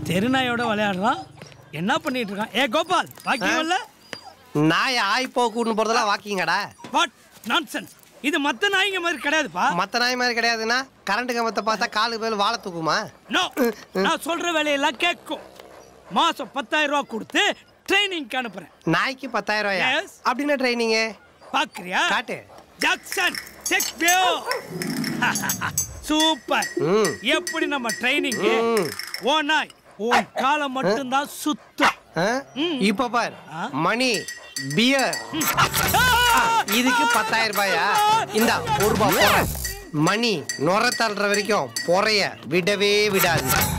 தெருநாயோட விளையாடுறான் என்ன பண்ணிட்டு இருக்கான் ஏ கோபால் வாக்கியம் இல்ல நாய் ஆய் போ கூட்டு போறதெல்லாம் வாக்கிங்கடா வாட் நான்சென்ஸ் இது மத்த நாய்ங்க மாதிரி கிடையாதுப்பா மத்த நாய் மாதிரி கிடையாதுன்னா கரண்ட் கம்பத்தை பார்த்தா காலுக்கு மேல வாழை தூக்குமா நோ நான் சொல்ற வேலையெல்லாம் கேட்கும் மாசம் பத்தாயிரம் ரூபாய் கொடுத்து ட்ரைனிங்க்கு அனுப்புறேன் நாய்க்கு பத்தாயிரம் ரூபாயா Yes. அப்படின்னா ட்ரைனிங்கு பாக்குறியா காட்டு ஜாக்சன் செக் வியூ சூப்பர் ம் எப்படி நம்ம ட்ரைனிங் ம். ஓ நாய் உன் காலம் மட்டும்தான் சுத்தம் ஆ? இப்ப பார் ஆ? மணி பியர் இதுக்கு பத்தாயிரம் ரூபாயா இந்த ஒரு ரூபாய் போறேன் மணி நுர தள்ளுற வரைக்கும் பொறைய விடவே விடாது